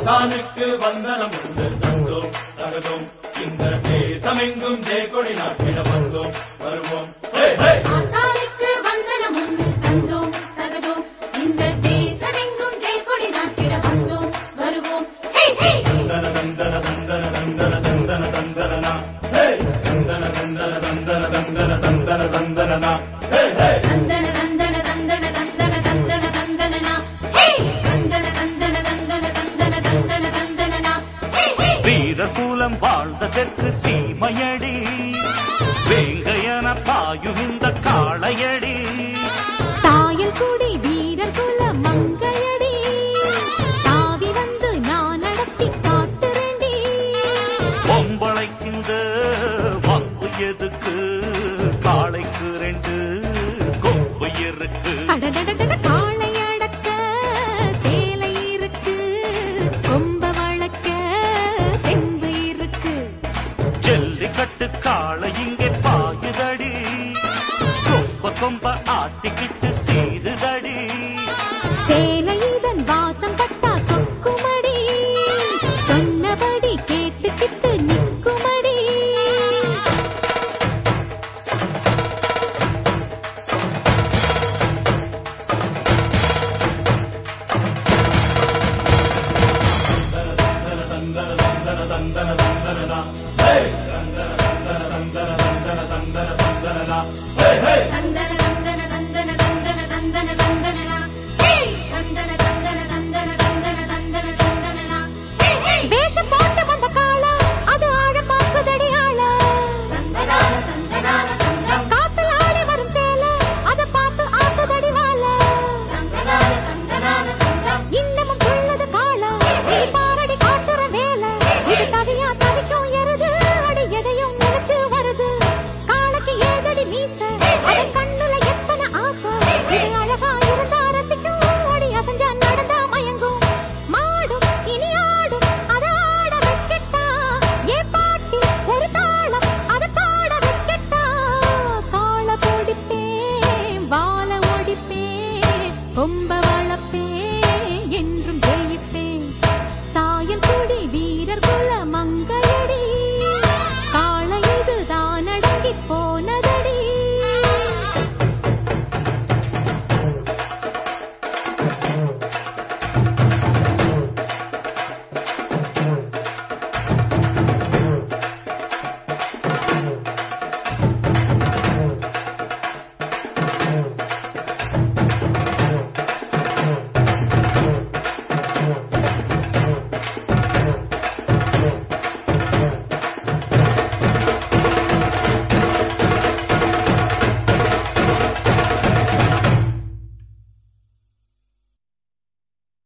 ஆசானுக்கு வந்தனம் உண்டு தந்தோம் தகதோம் இந்த தேசமெங்கும் ஜெயக்கொடி நாட்டிட வந்தோம் வருவோம் ஹே, ஹே. ஆசானுக்கு வந்தனம் ஒன்று தந்தோம் தகதோம் இந்த தேசமெங்கும் ஜெயக்கொடி நாட்டிட வந்தோம் வருவோம் ஹே ஹே தந்தன தந்தன தந்தன தந்தன தந்தன தந்தனனா ஹே தந்தன தந்தன தந்தன தந்தன தந்தன தந்தனனா ஹே ஹே தந்தன தந்தன தந்தன தந்தன தந்தன தந்தனனா ஹே தந்தன தந்தன தந்தன தந்தன தந்தன தந்தனனா ஹே ஹே வீரகுலம் வாழ்ந்த தெற்கு சீமையடி வேங்கையன பாயும் இந்த காளையடி சாயல் கூடி வீரர் குல மங்கையடி தாவி வந்து நான் நடத்தி காட்டுறேண்டி பொம்பளைக்கிந்த வம்பு எதுக்கு காளைக்கு ரெண்டு கொம்பு இருக்கு அடடடடட காளை அடக்க சேலை இருக்கு கொம்ப வளர்க்க தெம்பு இருக்கு ஜல்லிக்கட்டு காளை இங்கே பாயுதடி கொம்ப கொம்ப ஆட்டிக்கிட்டு சீருதடி சேலை இதன் வாசம் பட்டா சொக்குமடி சொன்னபடி கேட்டுக்கிட்டு நிற்குமடி தந்தன தந்தன தந்தன தந்தன ஹே தந்தன தந்தன தந்தன தந்தன தந்தன